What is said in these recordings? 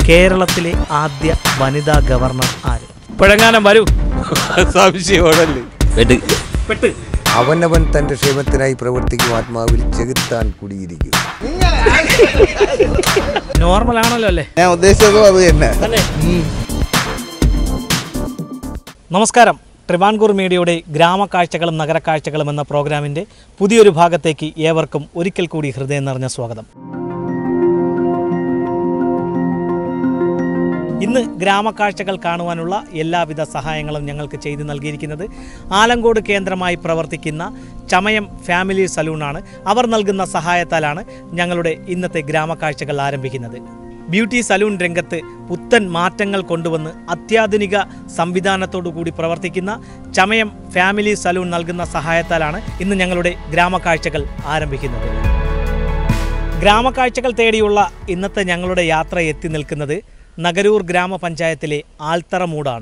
കേരളത്തിലെ ആദ്യ വനിതാ ഗവർണർ ആര് പിഴങ്ങാനം വരൂ സംശയമോടല്ലേ വെട്ട് പെട്ട് അവനവൻ തന്റെ ക്ഷേമത്തിനായി പ്രവർത്തിക്കും ആത്മാവിൽ ചെകുത്താൻ കുടിയിരിക്കും നോർമൽ ആണല്ലോ അല്ലേ ഞാൻ ഉദ്ദേശിച്ചതും അത് തന്നെ നമസ്കാരം ട്രിവാൻകൂർ മീഡിയയുടെ ഗ്രാമക്കാഴ്ചകളും നഗരക്കാഴ്ചകളും എന്ന പ്രോഗ്രാമിൻ്റെ പുതിയൊരു ഭാഗത്തേക്ക് ഏവർക്കും ഒരിക്കൽ കൂടി ഹൃദയം നിറഞ്ഞ സ്വാഗതം ഇന്ന് ഗ്രാമക്കാഴ്ചകൾ കാണുവാനുള്ള എല്ലാവിധ സഹായങ്ങളും ഞങ്ങൾക്ക് ചെയ്തു നൽകിയിരിക്കുന്നത് ആലങ്കോട് കേന്ദ്രമായി പ്രവർത്തിക്കുന്ന ചമയം ഫാമിലി സലൂണാണ് അവർ നൽകുന്ന സഹായത്താലാണ് ഞങ്ങളുടെ ഇന്നത്തെ ഗ്രാമക്കാഴ്ചകൾ ആരംഭിക്കുന്നത് ബ്യൂട്ടി സലൂൺ രംഗത്ത് പുത്തൻ മാറ്റങ്ങൾ കൊണ്ടുവന്ന് അത്യാധുനിക സംവിധാനത്തോടു കൂടി പ്രവർത്തിക്കുന്ന ചമയം ഫാമിലി സലൂൺ നൽകുന്ന സഹായത്താലാണ് ഇന്ന് ഞങ്ങളുടെ ഗ്രാമക്കാഴ്ചകൾ ആരംഭിക്കുന്നത് ഗ്രാമക്കാഴ്ചകൾ തേടിയുള്ള ഇന്നത്തെ ഞങ്ങളുടെ യാത്ര എത്തി നിൽക്കുന്നത് നഗരൂർ ഗ്രാമപഞ്ചായത്തിലെ ആൽത്തറമൂടാണ്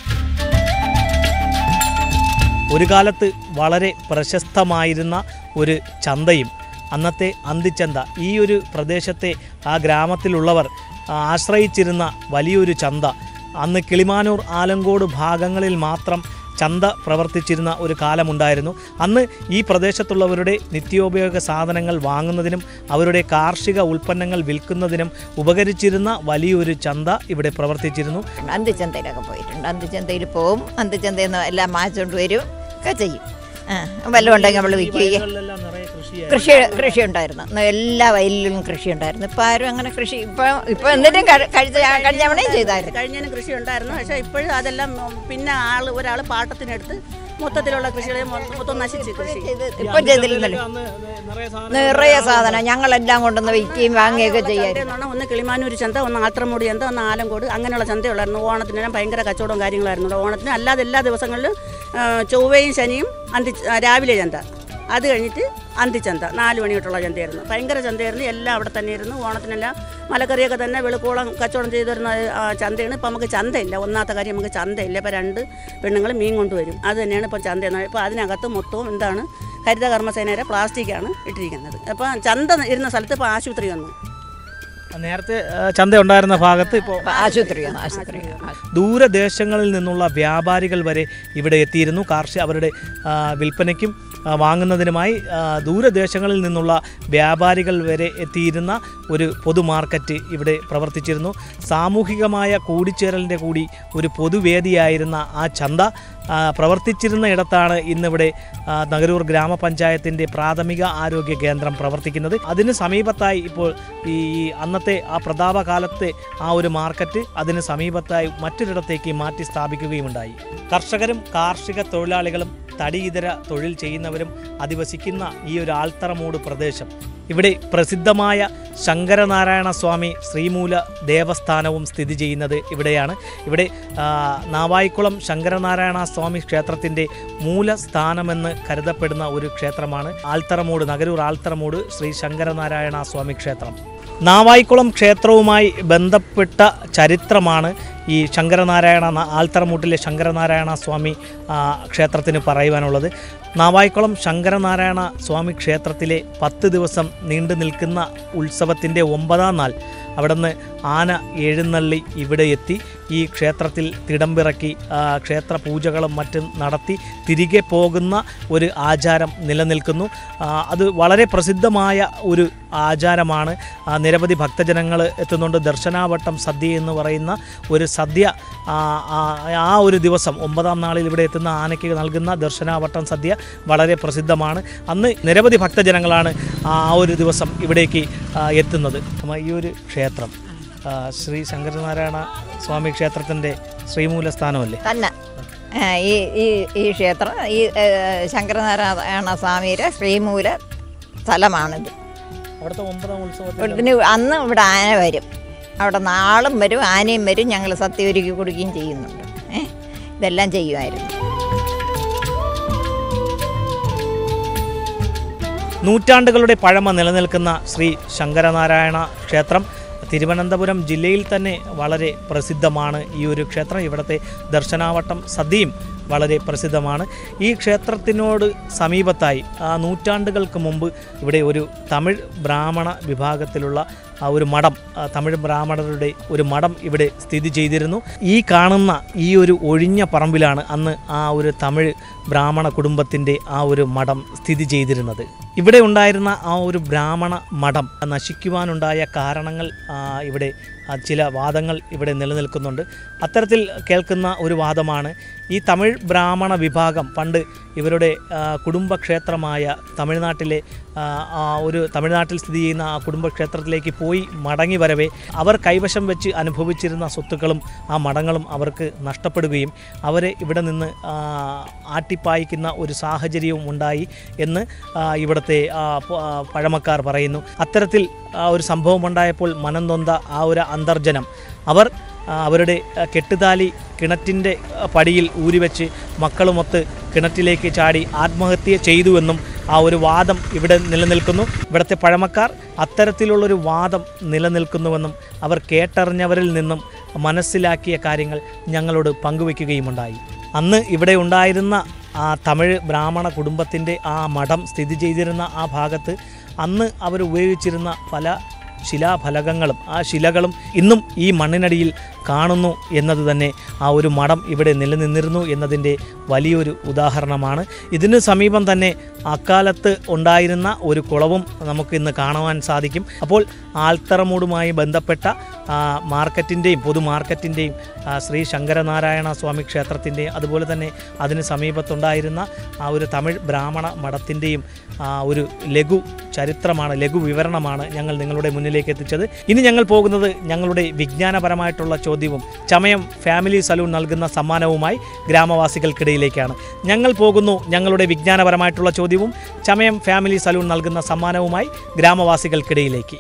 ഒരു കാലത്ത് വളരെ പ്രശസ്തമായിരുന്ന ഒരു ചന്തയും അന്നത്തെ അന്തിച്ചന്ത ഈ ഒരു പ്രദേശത്തെ ആ ഗ്രാമത്തിലുള്ളവർ ആ, ആശ്രയിച്ചിരുന്ന വലിയൊരു ചന്ത അന്ന് കിളിമാനൂർ ആലങ്കോട് ഭാഗങ്ങളിൽ മാത്രം ചന്ത പ്രവർത്തിച്ചിരുന്ന ഒരു കാലമുണ്ടായിരുന്നു അന്ന് ഈ പ്രദേശത്തുള്ളവരുടെ നിത്യോപയോഗ സാധനങ്ങൾ വാങ്ങുന്നതിനും അവരുടെ കാർഷിക ഉൽപ്പന്നങ്ങൾ വിൽക്കുന്നതിനും ഉപകരിച്ചിരുന്ന വലിയൊരു ചന്ത ഇവിടെ പ്രവർത്തിച്ചിരുന്നു അന്തിച്ചന്തയിലൊക്കെ പോയിട്ടുണ്ട് അന്തിച്ചന്തയിൽ പോവും അന്തിച്ചന്തയിൽ നിന്ന് എല്ലാം മാച്ചുകൊണ്ട് വരും ഒക്കെ ചെയ്യും ആ വല്ലതും ഉണ്ടെങ്കിൽ നമ്മൾ വിൽക്കുകയും കൃഷി കൃഷി ഉണ്ടായിരുന്നു അന്ന് എല്ലാ വയലിലും കൃഷി ഉണ്ടായിരുന്നു ഇപ്പം ആരും അങ്ങനെ കൃഷി ഇപ്പം ഇപ്പം എന്നിട്ടും കഴി- കഴിച്ച കഴിഞ്ഞ തവണയും ചെയ്തായിരുന്നു കഴിഞ്ഞതിന് കൃഷി ഉണ്ടായിരുന്നു പക്ഷേ ഇപ്പോഴും അതെല്ലാം പിന്നെ ആൾ ഒരാൾ പാട്ടത്തിനെടുത്ത് മൊത്തത്തിലുള്ള കൃഷികളെ മൊ- മൊത്തം നശിച്ച് കൃഷി ഇപ്പം ചെയ്തില്ലല്ലോ നിറയെ സാധനം ഞങ്ങളെല്ലാം കൊണ്ടുവന്ന് വിൽക്കുകയും വാങ്ങുകയൊക്കെ ചെയ്യായിരുന്നു എന്ന് പറഞ്ഞാൽ ഒന്ന് കിളിമാനൂർ ചന്ത ഒന്ന് ആത്രമൂടി ചന്ത ഒന്ന് ആലങ്കോട് അങ്ങനെയുള്ള ചന്തയുള്ളായിരുന്നു ഓണത്തിനെല്ലാം ഭയങ്കര കച്ചവടവും കാര്യങ്ങളായിരുന്നു ഓണത്തിന് അല്ലാതെ എല്ലാ ദിവസങ്ങളിലും ആ, ചൊവ്വയും ശനിയും അന്തി ആ, രാവിലെ ചന്ത അത് കഴിഞ്ഞിട്ട് അന്തിച്ചന്ത നാല് മണി തൊട്ടുള്ള ചന്തയായിരുന്നു ഭയങ്കര ചന്തയായിരുന്നു എല്ലാം അവിടെ തന്നെ ഇരുന്നു ഓണത്തിനെല്ലാം മലക്കറിയൊക്കെ തന്നെ വെളുക്കോളം കച്ചവടം ചെയ്തു വരുന്ന ആ, ചന്തയാണ് ഇപ്പം നമുക്ക് ചന്തയില്ല ഒന്നാമത്തെ കാര്യം നമുക്ക് ചന്തയില്ല ഇപ്പം രണ്ട് പെണ്ണുങ്ങൾ മീൻ കൊണ്ടുവരും അത് തന്നെയാണ് ഇപ്പം ചന്ത എന്ന് ഇപ്പോൾ അതിനകത്ത് മൊത്തവും എന്താണ് ഹരിത കർമ്മസേനയുടെ പ്ലാസ്റ്റിക്കാണ് ഇട്ടിരിക്കുന്നത് അപ്പം ചന്ത ഇരുന്ന സ്ഥലത്ത് ഇപ്പോൾ ആശുപത്രി വന്നു നേരത്തെ ആ, ചന്ത ഉണ്ടായിരുന്ന ഭാഗത്ത് ഇപ്പോൾ ആശുപത്രിയാണ് ആശുപത്രിയാണ് ദൂരദേശങ്ങളിൽ നിന്നുള്ള വ്യാപാരികൾ വരെ ഇവിടെ എത്തിയിരുന്നു കാർഷിക അവരുടെ ആ, വിൽപ്പനയ്ക്കും ആ, വാങ്ങുന്നതിനുമായി ആ, ദൂരദേശങ്ങളിൽ നിന്നുള്ള വ്യാപാരികൾ വരെ എത്തിയിരുന്ന ഒരു പൊതു മാർക്കറ്റ് ഇവിടെ പ്രവർത്തിച്ചിരുന്നു സാമൂഹികമായ കൂടിച്ചേരലിൻ്റെ കൂടി ഒരു പൊതുവേദിയായിരുന്ന ആ ചന്ത ആ, പ്രവർത്തിച്ചിരുന്ന ഇടത്താണ് ഇന്നിവിടെ ആ, നഗരൂർ ഗ്രാമപഞ്ചായത്തിൻ്റെ പ്രാഥമിക ആരോഗ്യ കേന്ദ്രം പ്രവർത്തിക്കുന്നത് അതിന് സമീപത്തായി ഇപ്പോൾ ഈ അന്നത്തെ ആ പ്രതാപകാലത്തെ ആ ഒരു മാർക്കറ്റ് അതിന് സമീപത്തായി മറ്റൊരിടത്തേക്ക് മാറ്റി സ്ഥാപിക്കുകയുമുണ്ടായി കർഷകരും കാർഷിക തൊഴിലാളികളും തടിയിതര തൊഴിൽ ചെയ്യുന്നവരും അധിവസിക്കുന്ന ഈ ഒരു ആൽത്തറമൂട് പ്രദേശം ഇവിടെ പ്രസിദ്ധമായ ശങ്കരനാരായണ സ്വാമി ശ്രീമൂല ദേവസ്ഥാനവും സ്ഥിതി ചെയ്യുന്നത് ഇവിടെയാണ് ഇവിടെ ആ, നാവായിക്കുളം ശങ്കരനാരായണ സ്വാമി ക്ഷേത്രത്തിൻ്റെ മൂലസ്ഥാനമെന്ന് കരുതപ്പെടുന്ന ഒരു ക്ഷേത്രമാണ് ആൽത്തറമൂട് നഗരൂർ ആൽത്തറമൂട് ശ്രീ ശങ്കരനാരായണ സ്വാമി ക്ഷേത്രം നാവായിക്കുളം ക്ഷേത്രവുമായി ബന്ധപ്പെട്ട ചരിത്രമാണ് ഈ ശങ്കരനാരായണ ന- ആൽത്തറമൂട്ടിലെ ശങ്കരനാരായണ സ്വാമി ആ, ക്ഷേത്രത്തിന് പറയുവാനുള്ളത് നാവായിക്കുളം ശങ്കരനാരായണ സ്വാമി ക്ഷേത്രത്തിലെ പത്ത് ദിവസം നീണ്ടു നിൽക്കുന്ന ഉത്സവത്തിൻ്റെ ഒമ്പതാം നാൾ അവിടുന്ന് ആന എഴുന്നള്ളി ഇവിടെ എത്തി ഈ ക്ഷേത്രത്തിൽ തിടമ്പിറക്കി ആ, ക്ഷേത്ര പൂജകളും മറ്റും നടത്തി തിരികെ പോകുന്ന ഒരു ആചാരം നിലനിൽക്കുന്നു ആ, അത് വളരെ പ്രസിദ്ധമായ ഒരു ആചാരമാണ് ആ, നിരവധി ഭക്തജനങ്ങൾ എത്തുന്നുണ്ട് ദർശനാവട്ടം സദ്യ എന്ന് പറയുന്ന ഒരു സദ്യ ആ, ആ, ആ ഒരു ദിവസം ഒമ്പതാം നാളിൽ ഇവിടെ എത്തുന്ന ആനയ്ക്ക് നൽകുന്ന ദർശനാവട്ടം സദ്യ വളരെ പ്രസിദ്ധമാണ് അന്ന് നിരവധി ഭക്തജനങ്ങളാണ് ആ ഒരു ദിവസം ഇവിടേക്ക് ആ, എത്തുന്നത് നമ്മ ഈ ഒരു ക്ഷേത്രം ആ, ശ്രീ ശങ്കരനാരായണ സ്വാമി ക്ഷേത്രത്തിൻ്റെ ശ്രീമൂല സ്ഥാനമല്ലേ തന്നെ ആ, ഈ ഈ ഈ ക്ഷേത്രം ഈ ഏ, ശങ്കരനാരായണ സ്വാമിയുടെ ശ്രീമൂല സ്ഥലമാണിത് അവിടുത്തെ ഒമ്പതാം ഉത്സവത്തിൽ ഇതിന് അന്ന് ഇവിടെ ആന വരും അവിടെ നാളും വരും ആനയും വരും ഞങ്ങൾ സത്യം ഒരുക്കി കൊടുക്കുകയും ചെയ്യുന്നുണ്ട് ഏ ഇതെല്ലാം ചെയ്യുമായിരുന്നു നൂറ്റാണ്ടുകളുടെ പഴമ നിലനിൽക്കുന്ന ശ്രീ ശങ്കരനാരായണ ക്ഷേത്രം തിരുവനന്തപുരം ജില്ലയിൽ തന്നെ വളരെ പ്രസിദ്ധമാണ് ഈ ഒരു ക്ഷേത്രം ഇവിടുത്തെ ദർശനാവട്ടം സദ്യയും വളരെ പ്രസിദ്ധമാണ് ഈ ക്ഷേത്രത്തിനോട് സമീപത്തായി ആ നൂറ്റാണ്ടുകൾക്ക് മുമ്പ് ഇവിടെ ഒരു തമിഴ് ബ്രാഹ്മണ വിഭാഗത്തിലുള്ള ആ ഒരു മഠം ആ, തമിഴ് ബ്രാഹ്മണരുടെ ഒരു മഠം ഇവിടെ സ്ഥിതി ചെയ്തിരുന്നു ഈ കാണുന്ന ഈ ഒരു ഒഴിഞ്ഞ പറമ്പിലാണ് അന്ന് ആ ഒരു തമിഴ് ബ്രാഹ്മണ കുടുംബത്തിൻ്റെ ആ ഒരു മഠം സ്ഥിതി ചെയ്തിരുന്നത് ഇവിടെ ഉണ്ടായിരുന്ന ആ ഒരു ബ്രാഹ്മണ മഠം നശിക്കുവാനുണ്ടായ കാരണങ്ങൾ ആ, ഇവിടെ ആ, ചില വാദങ്ങൾ ഇവിടെ നിലനിൽക്കുന്നുണ്ട് അത്തരത്തിൽ കേൾക്കുന്ന ഒരു വാദമാണ് ഈ തമിഴ് ബ്രാഹ്മണ വിഭാഗം പണ്ട് ഇവരുടെ ആ, കുടുംബക്ഷേത്രമായ തമിഴ്നാട്ടിലെ ആ, ആ ഒരു തമിഴ്നാട്ടിൽ സ്ഥിതി ചെയ്യുന്ന ആ കുടുംബക്ഷേത്രത്തിലേക്ക് പോയി മടങ്ങി വരവേ അവർ കൈവശം വെച്ച് അനുഭവിച്ചിരുന്ന സ്വത്തുക്കളും ആ മഠങ്ങളും അവർക്ക് നഷ്ടപ്പെടുകയും അവരെ ഇവിടെ നിന്ന് ആ, ആട്ടിപ്പായിക്കുന്ന ഒരു സാഹചര്യവും ഉണ്ടായി എന്ന് ആ, ഇവിടുത്തെ ആ, പ- ആ, പഴമക്കാർ പറയുന്നു അത്തരത്തിൽ ആ ഒരു സംഭവം ഉണ്ടായപ്പോൾ മനം നൊന്ത ആ ഒരു അന്തർജനം അവർ ആ, അവരുടെ ആ, കെട്ടുതാലി കിണറ്റിൻ്റെ ആ, പടിയിൽ ഊരിവെച്ച് മക്കളുമൊത്ത് കിണറ്റിലേക്ക് ചാടി ആത്മഹത്യ ചെയ്തുവെന്നും ആ ഒരു വാദം ഇവിടെ നിലനിൽക്കുന്നു ഇവിടുത്തെ പഴമക്കാർ അത്തരത്തിലുള്ളൊരു വാദം നിലനിൽക്കുന്നുവെന്നും അവർ കേട്ടറിഞ്ഞവരിൽ നിന്നും മനസ്സിലാക്കിയ കാര്യങ്ങൾ ഞങ്ങളോട് പങ്കുവെക്കുകയുമുണ്ടായി അന്ന് ഇവിടെ ഉണ്ടായിരുന്ന ആ തമിഴ് ബ്രാഹ്മണ കുടുംബത്തിൻ്റെ ആ മഠം സ്ഥിതി ചെയ്തിരുന്ന ആ ഭാഗത്ത് അന്ന് അവർ ഉപയോഗിച്ചിരുന്ന പല ശിലാഫലകങ്ങളും ആ ശിലകളും ഇന്നും ഈ മണ്ണിനടിയിൽ കാണുന്നു എന്നത് തന്നെ ആ ഒരു മഠം ഇവിടെ നിലനിന്നിരുന്നു എന്നതിൻ്റെ വലിയൊരു ഉദാഹരണമാണ് ഇതിന് സമീപം തന്നെ അക്കാലത്ത് ഉണ്ടായിരുന്ന ഒരു കുളവും നമുക്ക് ഇന്ന് കാണുവാൻ സാധിക്കും അപ്പോൾ ആൽത്തറമൂടുമായി ബന്ധപ്പെട്ട ആ, മാർക്കറ്റിൻ്റെയും പൊതു മാർക്കറ്റിൻ്റെയും ആ, ശ്രീ ശങ്കരനാരായണ സ്വാമി ക്ഷേത്രത്തിൻ്റെയും അതുപോലെ തന്നെ അതിന് സമീപത്തുണ്ടായിരുന്ന ആ ഒരു തമിഴ് ബ്രാഹ്മണ മഠത്തിൻ്റെയും ആ, ഒരു ലഘു ചരിത്രമാണ് ലഘു വിവരണമാണ് ഞങ്ങൾ നിങ്ങളുടെ മുന്നിലേക്ക് എത്തിച്ചത് ഇനി ഞങ്ങൾ പോകുന്നത് ഞങ്ങളുടെ വിജ്ഞാനപരമായിട്ടുള്ള ചോദ്യവും ചമയം ഫാമിലി സലൂൺ നൽകുന്ന സമ്മാനവുമായി ഗ്രാമവാസികൾക്കിടയിലേക്കാണ് ഞങ്ങൾ പോകുന്നു ഞങ്ങളുടെ വിജ്ഞാനപരമായിട്ടുള്ള ചോദ്യവും ചമയം ഫാമിലി സലൂൺ നൽകുന്ന സമ്മാനവുമായി ഗ്രാമവാസികൾക്കിടയിലേക്ക്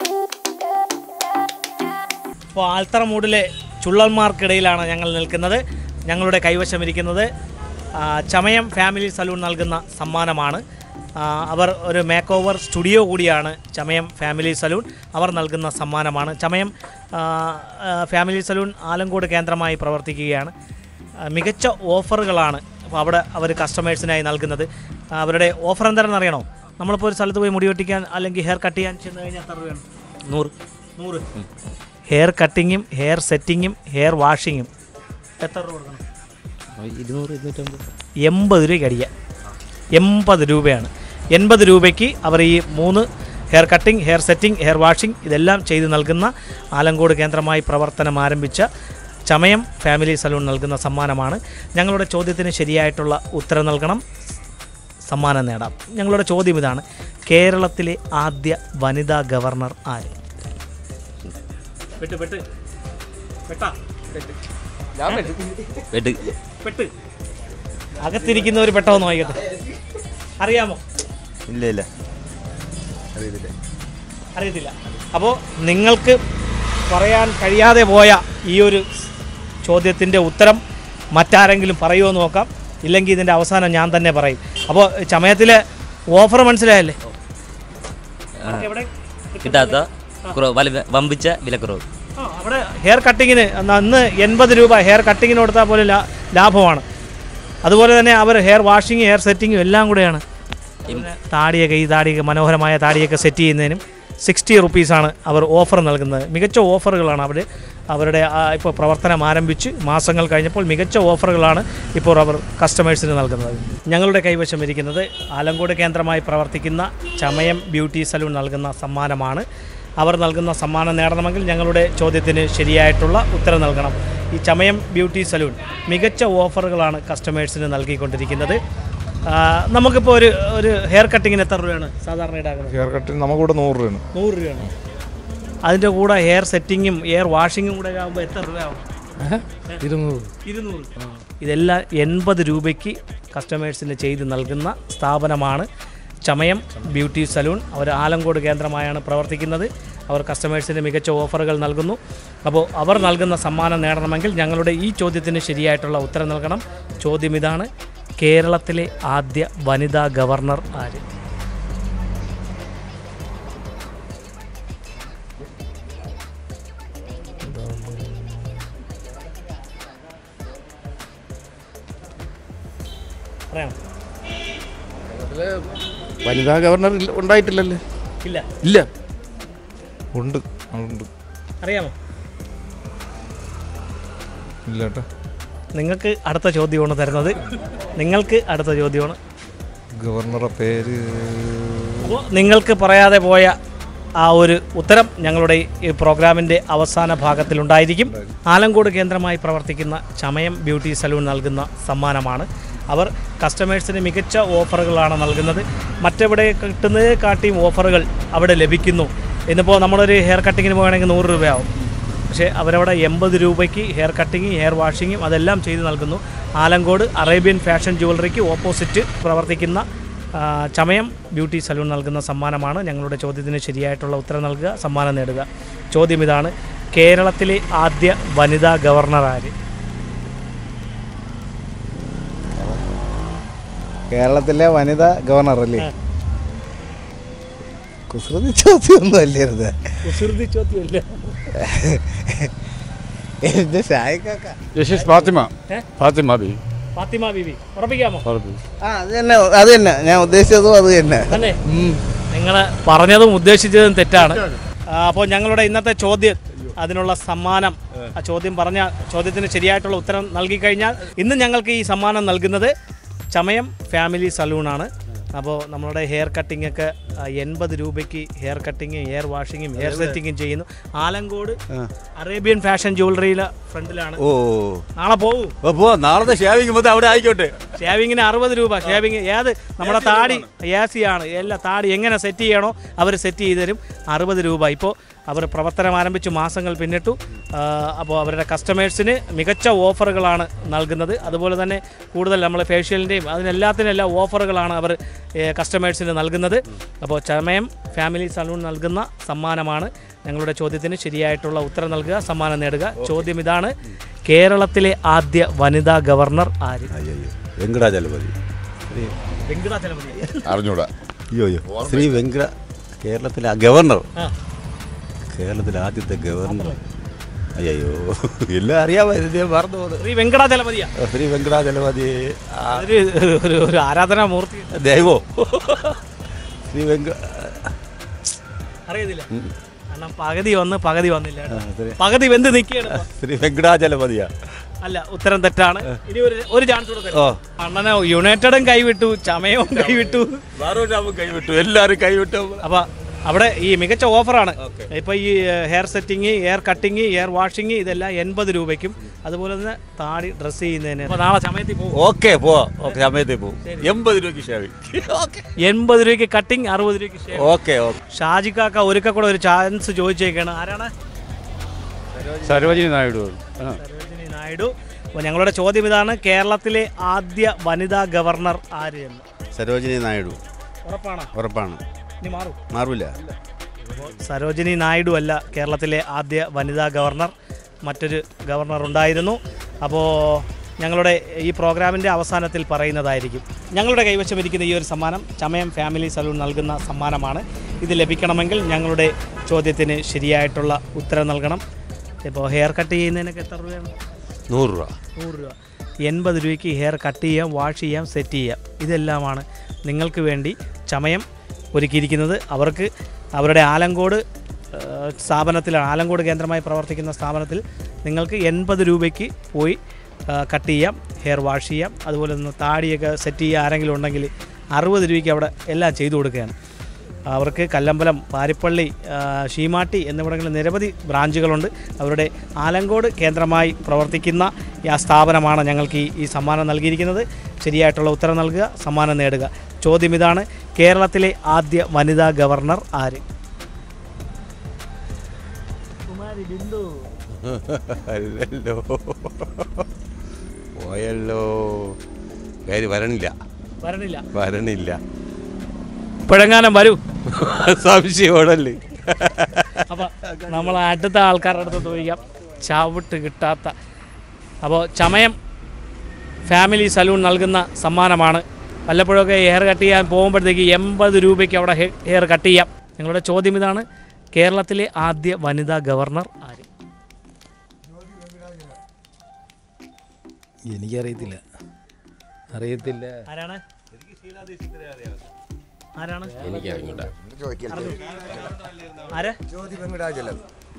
ഇപ്പോൾ ആൽത്തറമൂടിലെ ചുള്ളന്മാർക്കിടയിലാണ് ഞങ്ങൾ നിൽക്കുന്നത് ഞങ്ങളുടെ കൈവശമിരിക്കുന്നത് ആ, ചമയം ഫാമിലി സലൂൺ നൽകുന്ന സമ്മാനമാണ് ആ, അവർ ഒരു മേക്ക് ഓവർ സ്റ്റുഡിയോ കൂടിയാണ് ചമയം ഫാമിലി സലൂൺ അവർ നൽകുന്ന സമ്മാനമാണ് ചമയം ആ, ആ, ഫാമിലി സലൂൺ ആലങ്കോട് കേന്ദ്രമായി പ്രവർത്തിക്കുകയാണ് ആ, മികച്ച ഓഫറുകളാണ് അപ്പോൾ അവിടെ അവർ കസ്റ്റമേഴ്സിനായി നൽകുന്നത് ആ, അവരുടെ ഓഫർ എന്താണെന്ന് അറിയണോ നമ്മളിപ്പോൾ ഒരു സ്ഥലത്ത് പോയി മുടി വെട്ടിക്കാൻ അല്ലെങ്കിൽ ഹെയർ കട്ട് ചെയ്യാൻ ചെന്ന് കഴിഞ്ഞാൽ എത്ര രൂപയാണ് നൂറ് നൂറ് ഹെയർ കട്ടിങ്ങും ഹെയർ സെറ്റിങ്ങും ഹെയർ വാഷിങ്ങും എത്ര രൂപ കൊടുക്കണം ഇരുന്നൂറ് ഇരുന്നൂറ്റമ്പത് എൺപത് രൂപയ്ക്ക് അടിക്കുക എൺപത് രൂപയാണ് എൺപത് രൂപയ്ക്ക് അവർ ഈ മൂന്ന് hair cutting hair setting hair washing ഇതെല്ലാം ചെയ്ത് നൽകുന്ന ആലങ്കോട് കേന്ദ്രമായി പ്രവർത്തനം ആരംഭിച്ച ചമയം ഫാമിലി സലൂൺ നൽകുന്ന സമ്മാനമാണ് ഞങ്ങളുടെ ചോദ്യത്തിന് ശരിയായിട്ടുള്ള ഉത്തരം നൽകണം സമ്മാനം നേടാം ഞങ്ങളുടെ ചോദ്യം ഇതാണ് കേരളത്തിലെ ആദ്യ വനിതാ ഗവർണർ ആര് പെട്ട് പെട്ട് പെട്ടാ വെട്ട് പെട്ട് അകത്തിരിക്കുന്നവർ പെട്ടെന്ന് വായിക്കട്ടെ അറിയാമോ ഇല്ല ഇല്ല അറിയത്തില്ല അപ്പോൾ നിങ്ങൾക്ക് പറയാൻ കഴിയാതെ പോയ ഈ ഒരു ചോദ്യത്തിൻ്റെ ഉത്തരം മറ്റാരെങ്കിലും പറയുമോ എന്ന് നോക്കാം ഇല്ലെങ്കിൽ ഇതിൻ്റെ അവസാനം ഞാൻ തന്നെ പറയും അപ്പോൾ ചമയത്തിലെ ഓഫർ മനസ്സിലായല്ലേ എവിടെ കിട്ടാത്ത കുറവ് വല വമ്പിച്ച വിലക്കുറവ് ആ, അവിടെ ഹെയർ കട്ടിങ്ങിന് അന്ന് എൺപത് രൂപ ഹെയർ കട്ടിങ്ങിന് കൊടുത്താൽ പോലും ലാ- ലാഭമാണ് അതുപോലെ തന്നെ അവർ ഹെയർ വാഷിങ് ഹെയർ സെറ്റിങ്ങും എല്ലാം കൂടെയാണ് പിന്നെ താടിയൊക്കെ ഈ താടിയൊക്കെ മനോഹരമായ താടിയൊക്കെ സെറ്റ് ചെയ്യുന്നതിനും സിക്സ്റ്റി റുപ്പീസാണ് അവർ ഓഫർ നൽകുന്നത് മികച്ച ഓഫറുകളാണ് അവർ അവരുടെ ഇപ്പോൾ പ്രവർത്തനം ആരംഭിച്ച് മാസങ്ങൾ കഴിഞ്ഞപ്പോൾ മികച്ച ഓഫറുകളാണ് ഇപ്പോൾ അവർ കസ്റ്റമേഴ്സിന് നൽകുന്നത് ഞങ്ങളുടെ കൈവശം ഇരിക്കുന്നത് ആലങ്കോട് കേന്ദ്രമായി പ്രവർത്തിക്കുന്ന ചമയം ബ്യൂട്ടി സലൂൺ നൽകുന്ന സമ്മാനമാണ് അവർ നൽകുന്ന സമ്മാനം നേടണമെങ്കിൽ ഞങ്ങളുടെ ചോദ്യത്തിന് ശരിയായിട്ടുള്ള ഉത്തരം നൽകണം ഈ ചമയം ബ്യൂട്ടി സലൂൺ മികച്ച ഓഫറുകളാണ് കസ്റ്റമേഴ്സിന് നൽകിക്കൊണ്ടിരിക്കുന്നത് ആ, നമുക്കിപ്പോൾ ഒരു ഒരു ഹെയർ കട്ടിങ്ങിന് എത്ര രൂപയാണ് സാധാരണ ഈടാക്കുന്നത് ഹെയർ കട്ടിന് നമുക്കിവിടെ നൂറ് രൂപയാണ് നൂറ് രൂപയാണ് അതിൻ്റെ കൂടെ ഹെയർ സെറ്റിങ്ങും ഹെയർ വാഷിങ്ങും കൂടെ ആകുമ്പോൾ എത്ര രൂപയാവും ഇരുന്നൂറ് ഇരുന്നൂറ് ഇതെല്ലാം എൺപത് രൂപയ്ക്ക് കസ്റ്റമേഴ്സിന് ചെയ്ത് നൽകുന്ന സ്ഥാപനമാണ് ചമയം ബ്യൂട്ടി സലൂൺ അവർ ആലങ്കോട് കേന്ദ്രമായാണ് പ്രവർത്തിക്കുന്നത് അവർ കസ്റ്റമേഴ്സിന് മികച്ച ഓഫറുകൾ നൽകുന്നു അപ്പോൾ അവർ നൽകുന്ന സമ്മാനം നേടണമെങ്കിൽ ഞങ്ങളുടെ ഈ ചോദ്യത്തിന് ശരിയായിട്ടുള്ള ഉത്തരം നൽകണം ചോദ്യം ഇതാണ് കേരളത്തിലെ ആദ്യ വനിതാ ഗവർണർ ആര് പറയാം വനിതാ ഗവർണർ ഇല്ല- ഉണ്ടായിട്ടില്ലല്ലേ ഇല്ല ഇല്ല ഉണ്ട് അതുണ്ട് അറിയാമോ ഇല്ല കേട്ടോ നിങ്ങൾക്ക് അടുത്ത ചോദ്യമാണ് തരുന്നത് നിങ്ങൾക്ക് അടുത്ത ചോദ്യമാണ് ഗവർണറുടെ പേര് അപ്പോൾ നിങ്ങൾക്ക് പറയാതെ പോയ ആ ഒരു ഉത്തരം ഞങ്ങളുടെ ഈ പ്രോഗ്രാമിൻ്റെ അവസാന ഭാഗത്തിലുണ്ടായിരിക്കും ആലങ്കോട് കേന്ദ്രമായി പ്രവർത്തിക്കുന്ന ചമയം ബ്യൂട്ടി സലൂൺ നൽകുന്ന സമ്മാനമാണ് അവർ കസ്റ്റമേഴ്സിന് മികച്ച ഓഫറുകളാണ് നൽകുന്നത് മറ്റെവിടെ കിട്ടുന്നതിനെക്കാട്ടിയും ഓഫറുകൾ അവിടെ ലഭിക്കുന്നു ഇന്നിപ്പോൾ നമ്മളൊരു ഹെയർ കട്ടിങ്ങിന് പോവുകയാണെങ്കിൽ നൂറ് രൂപയാവും പക്ഷേ അവരവിടെ എൺപത് രൂപയ്ക്ക് ഹെയർ കട്ടിങ് ഹെയർ വാഷിങ്ങും അതെല്ലാം ചെയ്ത് നൽകുന്നു ആലങ്കോട് അറേബ്യൻ ഫാഷൻ ജുവലറിക്ക് ഓപ്പോസിറ്റ് പ്രവർത്തിക്കുന്ന ആ, ചമയം ബ്യൂട്ടി സലൂൺ നൽകുന്ന സമ്മാനമാണ് ഞങ്ങളുടെ ചോദ്യത്തിന് ശരിയായിട്ടുള്ള ഉത്തരം നൽകുക സമ്മാനം നേടുക ചോദ്യം ഇതാണ് കേരളത്തിലെ ആദ്യ വനിതാ ഗവർണർ ആര് കേരളത്തിലെ വനിതാ ഗവർണർ അല്ലേ കുസൃതി ചോദ്യമൊന്നും അല്ലായിരുന്നു കുസൃതി ചോദ്യമില്ല എന്റെ ഷായിക്കാക്ക This is Fatima. Eh? Fatima B. Fathima ബീവി ഉറപ്പിക്കാമോ ആ അത് തന്നെ അത് തന്നെ ഞാൻ ഉദ്ദേശിച്ചതും അത് തന്നെ അല്ലേ നിങ്ങൾ പറഞ്ഞതും ഉദ്ദേശിച്ചതും തെറ്റാണ് അപ്പോൾ ഞങ്ങളുടെ ഇന്നത്തെ ചോദ്യം അതിനുള്ള സമ്മാനം ആ ചോദ്യം പറഞ്ഞ ചോദ്യത്തിന് ശരിയായിട്ടുള്ള ഉത്തരം നൽകി കഴിഞ്ഞാൽ ഇന്ന് ഞങ്ങൾക്ക് ഈ സമ്മാനം നൽകുന്നത് ചമയം ഫാമിലി സലൂണാണ് അപ്പോൾ നമ്മളുടെ ഹെയർ കട്ടിംഗ് ഒക്കെ എൺപത് രൂപയ്ക്ക് ഹെയർ കട്ടിങ്ങും ഹെയർ വാഷിങ്ങും ഹെയർ സെറ്റിങ്ങും ചെയ്യുന്നു ആലങ്കോട് അറേബ്യൻ ഫാഷൻ ജുവലറിയിലെ ഫ്രണ്ടിലാണ് ഓ നാളെ പോകൂ അപ്പോ നാളത്തെ ഷേവിംഗ് മൊത്തം അവിടെ ആയിക്കോട്ടെ ഷേവിങ്ങിന് അറുപത് രൂപ ഷേവിങ് ഏത് നമ്മുടെ താടി എ സി ആണ് എല്ലാ താടി എങ്ങനെ സെറ്റ് ചെയ്യണോ അവർ സെറ്റ് ചെയ്ത് തരും അറുപത് രൂപ ഇപ്പോൾ അവർ പ്രവർത്തനം ആരംഭിച്ച് മാസങ്ങൾ പിന്നിട്ടു അപ്പോൾ അവരുടെ കസ്റ്റമേഴ്സിന് മികച്ച ഓഫറുകളാണ് നൽകുന്നത് അതുപോലെ തന്നെ കൂടുതൽ നമ്മൾ ഫേഷ്യലിൻ്റെയും അതിനെല്ലാത്തിനും എല്ലാ ഓഫറുകളാണ് അവർ കസ്റ്റമേഴ്സിന് നൽകുന്നത് അപ്പോൾ ചമയം ഫാമിലി സലൂൺ നൽകുന്ന സമ്മാനമാണ് ഞങ്ങളുടെ ചോദ്യത്തിന് ശരിയായിട്ടുള്ള ഉത്തരം നൽകുക സമ്മാനം നേടുക ചോദ്യം ഇതാണ് കേരളത്തിലെ ആദ്യ വനിതാ ഗവർണർ ആര് വെങ്കടാചലപതി വെങ്കടാചലപതി അറിഞ്ഞൂടാ അയ്യോ അയ്യോ ശ്രീ വെങ്കട കേരളത്തിലെ ആ ഗവർണർ ആ. കേരളത്തിലെ ആദ്യത്തെ ഗവർണർ അയ്യോ എല്ലാം അറിയാമായിരുന്നു ഞാൻ മറന്നു പോകുന്നത് ശ്രീ വെങ്കടാചലപതിയാ ശ്രീ വെങ്കടാചലപതി ആ, ഒരു ഒരു ഒരു ആരാധനാമൂർത്തി ദൈവോ ശ്രീ വെങ്ക അറിയത്തില്ല കാരണം പകുതി വന്ന് പകുതി വന്നില്ല കേട്ടോ. ആ, ശ്രീ- പകുതി വെന്ത് നിൽക്കുകയാണ് ഇപ്പൊ. ശ്രീ വെങ്കടാചലപതിയാ അല്ല ഉത്തരം തെറ്റാണ് ഇനി ഒരു ഒരു ചാൻസ് കൂടെ തരാം. ഓ അണ്ണനെ യുണൈറ്റഡും കൈവിട്ടു ചമയവും കൈവിട്ടു ബാറോഷാവും കൈവിട്ടു എല്ലാവരും കൈവിട്ടു അപ്പൊ അവിടെ ഈ മികച്ച ഓഫറാണ് ഇപ്പൊ ഈ hair setting hair cutting hair washing ഇതെല്ലാം എൺപത് രൂപയ്ക്കും അതുപോലെ തന്നെ താടി ഡ്രസ്സ് ചെയ്യുന്നതിന് അപ്പൊ നാളെ സമയത്തിൽ പോകും ഓക്കെ പോവാ ഓക്കെ സമയത്തേ പോവും എൺപത് രൂപയ്ക്ക് ഷേവിംഗ് ഓക്കെ എൺപത് രൂപയ്ക്ക് കട്ടിങ് അറുപത് രൂപയ്ക്ക് shave. ഓക്കെ ഓക്കെ ഷാജിക്കാക്ക ഒരിക്കൽ കൂടെ ഒരു ചാൻസ് ചോദിച്ചേക്കാണ് ആരാണ് സരോജിനി നായിഡു സരോജിനി നായിഡു അപ്പോൾ ഞങ്ങളുടെ ചോദ്യം ഇതാണ് കേരളത്തിലെ ആദ്യ വനിതാ ഗവർണർ ആര് എന്ന് സരോജിനി നായിഡു ഉറപ്പാണ് ഉറപ്പാണ് ഇനി മാറും മാറൂല സരോജിനി നായിഡു അല്ല കേരളത്തിലെ ആദ്യ വനിതാ ഗവർണർ മറ്റൊരു ഗവർണർ ഉണ്ടായിരുന്നു അപ്പോൾ ഞങ്ങളുടെ ഈ പ്രോഗ്രാമിൻ്റെ അവസാനത്തിൽ പറയുന്നതായിരിക്കും ഞങ്ങളുടെ കൈവശം ഇരിക്കുന്ന ഈ ഒരു സമ്മാനം ചമയം ഫാമിലി സലൂൺ നൽകുന്ന സമ്മാനമാണ് ഇത് ലഭിക്കണമെങ്കിൽ ഞങ്ങളുടെ ചോദ്യത്തിന് ശരിയായിട്ടുള്ള ഉത്തരം നൽകണം ഇപ്പോൾ ഹെയർ കട്ട് ചെയ്യുന്നതിനൊക്കെ എത്ര രൂപയാണ് നൂറ് രൂപ നൂറ് രൂപ എൺപത് രൂപയ്ക്ക് ഹെയർ കട്ട് ചെയ്യാം വാഷ് ചെയ്യാം സെറ്റ് ചെയ്യാം ഇതെല്ലാമാണ് നിങ്ങൾക്ക് വേണ്ടി ചമയം ഒരുക്കിയിരിക്കുന്നത് അവർക്ക് അവരുടെ ആലങ്കോട് ആ, സ്ഥാപനത്തിലാണ് ആലങ്കോട് കേന്ദ്രമായി പ്രവർത്തിക്കുന്ന സ്ഥാപനത്തിൽ നിങ്ങൾക്ക് എൺപത് രൂപയ്ക്ക് പോയി ആ, കട്ട് ചെയ്യാം ഹെയർ വാഷ് ചെയ്യാം അതുപോലെ തന്നെ താടിയൊക്കെ സെറ്റ് ചെയ്യുക ആരെങ്കിലും ഉണ്ടെങ്കിൽ അറുപത് രൂപയ്ക്ക് അവിടെ എല്ലാം ചെയ്തു കൊടുക്കുകയാണ് അവർക്ക് കല്ലമ്പലം പാരിപ്പള്ളി ആ, ശീമാട്ടി എന്നിവിടങ്ങളിൽ നിരവധി ബ്രാഞ്ചുകളുണ്ട് അവരുടെ ആലങ്കോട് കേന്ദ്രമായി പ്രവർത്തിക്കുന്ന ഈ ആ സ്ഥാപനമാണ് ഞങ്ങൾക്ക് ഈ ഈ സമ്മാനം നൽകിയിരിക്കുന്നത് ശരിയായിട്ടുള്ള ഉത്തരം നൽകുക സമ്മാനം നേടുക ചോദ്യം ഇതാണ് കേരളത്തിലെ ആദ്യ വനിതാ ഗവർണർ ആര് അല്ലല്ലോ പോയല്ലോ പേര് വരണില്ല വരണില്ല വരണില്ല ഇപ്പോഴെങ്ങാനും വരൂ സംശയമോടല്ലേ അപ്പോൾ നമ്മൾ അടുത്ത ആൾക്കാരുടെ അടുത്ത് ചോദിക്കാം ചവിട്ട് കിട്ടാത്ത അപ്പോൾ ചമയം ഫാമിലി സലൂൺ നൽകുന്ന സമ്മാനമാണ് വല്ലപ്പോഴൊക്കെ ഹെയർ കട്ട് ചെയ്യാൻ പോകുമ്പോഴത്തേക്ക് എൺപത് രൂപയ്ക്ക് അവിടെ ഹെ- ഹെയർ കട്ട് ചെയ്യാം നിങ്ങളുടെ ചോദ്യം ഇതാണ് കേരളത്തിലെ ആദ്യ വനിതാ ഗവർണർ ആര് എനിക്കറിയത്തില്ല അറിയത്തില്ല ആരാണ് ആരാണ് ചോദിക്കാം ആര് ജ്യോതി വെങ്കടാചലം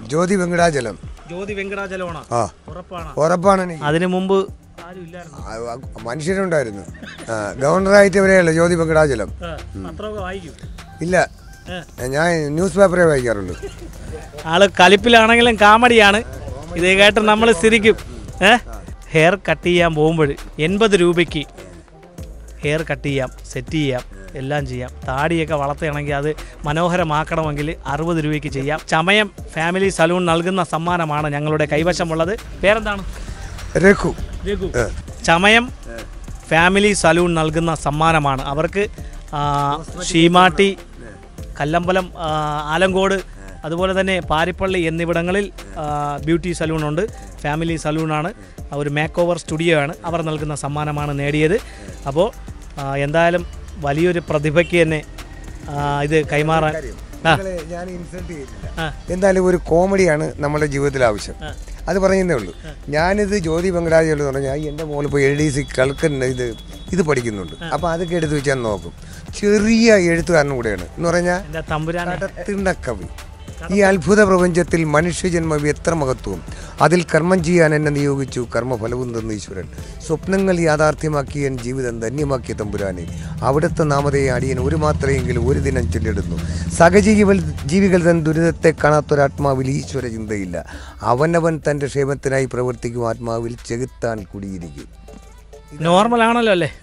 ജ്യോതി വെങ്കടാചലം ജ്യോതി വെങ്കടാചലമാണ് ആ ഉറപ്പാണ് ഉറപ്പാണ് എനിക്ക് അതിനു മുമ്പ് ആരും ഇല്ലായിരുന്നു ആ, ആ, മനുഷ്യരുണ്ടായിരുന്നു ആ, ഗവർണറായിട്ട് വരെയല്ല ജ്യോതി വെങ്കടാചലം പത്രമൊക്കെ വായിക്കും ഇല്ല ഞാൻ ന്യൂസ് പേപ്പറേ വായിക്കാറുള്ളൂ ആള് കലിപ്പിലാണെങ്കിലും കാമഡിയാണ് ഇത് കേട്ട് നമ്മൾ സ്ഥിരിക്കും ഏ ഹെയർ കട്ട് ചെയ്യാൻ പോകുമ്പോൾ എൺപത് രൂപയ്ക്ക് ഹെയർ കട്ട് ചെയ്യാം സെറ്റ് ചെയ്യാം എല്ലാം ചെയ്യാം താടിയൊക്കെ വളർത്തുകയാണെങ്കിൽ അത് മനോഹരമാക്കണമെങ്കിൽ അറുപത് രൂപയ്ക്ക് ചെയ്യാം ചമയം ഫാമിലി സലൂൺ നൽകുന്ന സമ്മാനമാണ് ഞങ്ങളുടെ കൈവശമുള്ളത് പേരെന്താണ് രഘു രഘു ചമയം ഫാമിലി സലൂൺ നൽകുന്ന സമ്മാനമാണ് അവർക്ക് ആ, ശീമാട്ടി കല്ലമ്പലം ആ, ആലങ്കോട് അതുപോലെ തന്നെ പാരിപ്പള്ളി എന്നിവിടങ്ങളിൽ ആ, ബ്യൂട്ടി സലൂണുണ്ട് ഫാമിലി സലൂണാണ് ഒരു മേക്ക് ഓവർ സ്റ്റുഡിയോ ആണ് അവർ നൽകുന്ന സമ്മാനമാണ് നേടിയത് അപ്പോൾ ആ, എന്തായാലും വലിയൊരു പ്രതിഭയ്ക്ക് തന്നെ ആ, ഇത് കൈമാറാൻ ആ നിങ്ങളെ ഞാൻ ഇൻസൾട്ട് ചെയ്തില്ല ആ. എന്തായാലും ഒരു കോമഡിയാണ് നമ്മുടെ ജീവിതത്തിൽ ആവശ്യം അത് പറയുന്നേ ഉള്ളൂ ഞാനിത് ജ്യോതി വെങ്കടാചലം എന്ന് പറഞ്ഞാൽ എൻ്റെ മോൾ ഇപ്പോൾ എൽ ഡി സി കൽക്കൻ ഇത് ഇത് പഠിക്കുന്നുണ്ട് അപ്പോൾ അതൊക്കെ എടുത്ത് വെച്ചാൽ നോക്കും ചെറിയ എഴുത്തുകാരനും കൂടെയാണ് എന്ന് പറഞ്ഞാൽ എൻ്റെ തമ്പുരാനെ കടത്തിണ്ട കവി ഈ അത്ഭുത പ്രപഞ്ചത്തിൽ മനുഷ്യജന്മം എത്ര മഹത്വം അതിൽ കർമ്മം ചെയ്യാൻ എന്നെ നിയോഗിച്ചു കർമ്മഫലവും തന്ന ഈശ്വരൻ സ്വപ്നങ്ങൾ യാഥാർത്ഥ്യമാക്കിയ എൻ ജീവിതം ധന്യമാക്കിയ തമ്പുരാനെ അവിടുത്തെ നാമതയെ അടിയൻ ഒരു മാത്രയെങ്കിലും ഒരു ദിനം ചൊല്ലിടുന്നു സഹജീവികൾ ജീവികൾ തൻ ദുരിതത്തെ കാണാത്തൊരാത്മാവിൽ ഈശ്വര ചിന്തയില്ല അവനവൻ തൻ്റെ ക്ഷേമത്തിനായി പ്രവർത്തിക്കും ആത്മാവിൽ ചെകുത്താൻ കുടിയിരിക്കും നോർമൽ ആണല്ലോ അല്ലേ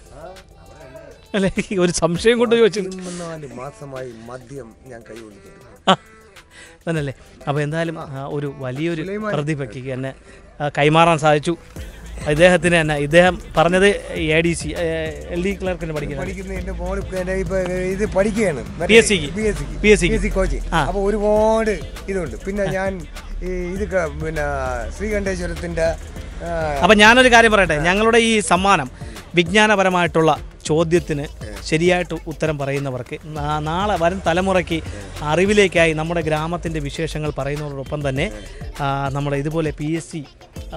അല്ലേ ഒരു സംശയം കൊണ്ട് ചോദിച്ചത് പതിനാല് മാസമായി മദ്യം ഞാൻ കൈകൊള്ളിക്കുന്നു ആ, തന്നല്ലേ അപ്പോൾ എന്തായാലും ആ, ഒരു വലിയൊരു പ്രതിഭയ്ക്ക് തന്നെ ആ, കൈമാറാൻ സാധിച്ചു ഇദ്ദേഹത്തിന് തന്നെ ഇദ്ദേഹം പറഞ്ഞത് A D C L D ക്ലർക്കിന് പഠിക്കുന്നത് പഠിക്കുന്ന എൻ്റെ മോള് എൻ്റെ ഇപ്പൊ ഇത് പഠിക്കുകയാണ് PSC ക്ക്. പി എസ് PSC ക്ക്. പി എസ് സി കോച്ചിങ് ആ. അപ്പോൾ ഒരുപാട് ഇതുണ്ട് പിന്നെ ഞാൻ ഈ ഇത് ക- പിന്നെ ശ്രീകണ്ഠേശ്വരത്തിൻ്റെ അപ്പം ഞാനൊരു കാര്യം പറയട്ടെ ഞങ്ങളുടെ ഈ സമ്മാനം വിജ്ഞാനപരമായിട്ടുള്ള ചോദ്യത്തിന് ശരിയായിട്ട് ഉത്തരം പറയുന്നവർക്ക് നാ- നാളെ വരും തലമുറയ്ക്ക് അറിവിലേക്കായി നമ്മുടെ ഗ്രാമത്തിൻ്റെ വിശേഷങ്ങൾ പറയുന്നതോടൊപ്പം തന്നെ ആ, നമ്മുടെ ഇതുപോലെ പി എസ് സി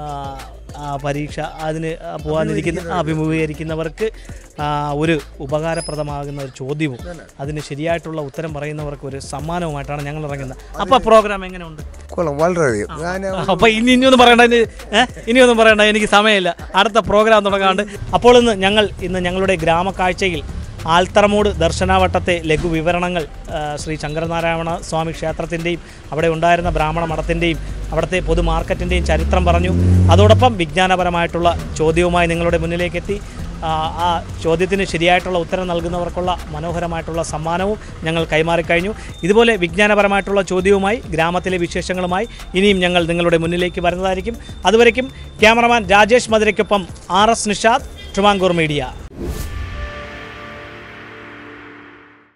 പരീക്ഷ അതിന് പോകാനിരിക്കുന്ന അഭിമുഖീകരിക്കുന്നവർക്ക് ആ, ഒരു ഉപകാരപ്രദമാകുന്ന ഒരു ചോദ്യവും അതിന് ശരിയായിട്ടുള്ള ഉത്തരം പറയുന്നവർക്ക് ഒരു സമ്മാനവുമായിട്ടാണ് ഞങ്ങൾ ഇറങ്ങുന്നത് അപ്പോൾ പ്രോഗ്രാം എങ്ങനെയുണ്ട് കൊള്ളാം വളരെയധികം ഞാൻ അപ്പൊ ഇനി ഇനിയൊന്നും പറയണ്ട ഇനി ഏ? ഇനിയൊന്നും പറയണ്ട എനിക്ക് സമയമില്ല അടുത്ത പ്രോഗ്രാം തുടങ്ങാണ്ട് അപ്പോൾ ഇന്ന് ഞങ്ങൾ ഇന്ന് ഞങ്ങളുടെ ഗ്രാമക്കാഴ്ചയിൽ ആൽത്തറമൂട് ദർശനാവട്ടത്തെ ലഘു വിവരണങ്ങൾ ആ, ശ്രീ ശങ്കരനാരായണ സ്വാമി ക്ഷേത്രത്തിൻ്റെയും അവിടെ ഉണ്ടായിരുന്ന ബ്രാഹ്മണ മഠത്തിൻ്റെയും അവിടുത്തെ പൊതു മാർക്കറ്റിൻ്റെയും ചരിത്രം പറഞ്ഞു അതോടൊപ്പം വിജ്ഞാനപരമായിട്ടുള്ള ചോദ്യവുമായി നിങ്ങളുടെ മുന്നിലേക്ക് എത്തി ആ, ആ ചോദ്യത്തിന് ശരിയായിട്ടുള്ള ഉത്തരം നൽകുന്നവർക്കുള്ള മനോഹരമായിട്ടുള്ള സമ്മാനവും ഞങ്ങൾ കൈമാറിക്കഴിഞ്ഞു ഇതുപോലെ വിജ്ഞാനപരമായിട്ടുള്ള ചോദ്യവുമായി ഗ്രാമത്തിലെ വിശേഷങ്ങളുമായി ഇനിയും ഞങ്ങൾ നിങ്ങളുടെ മുന്നിലേക്ക് വരുന്നതായിരിക്കും അതുവരയ്ക്കും ക്യാമറമാൻ രാജേഷ് മധുരയ്ക്കൊപ്പം R S Nishad Travancore media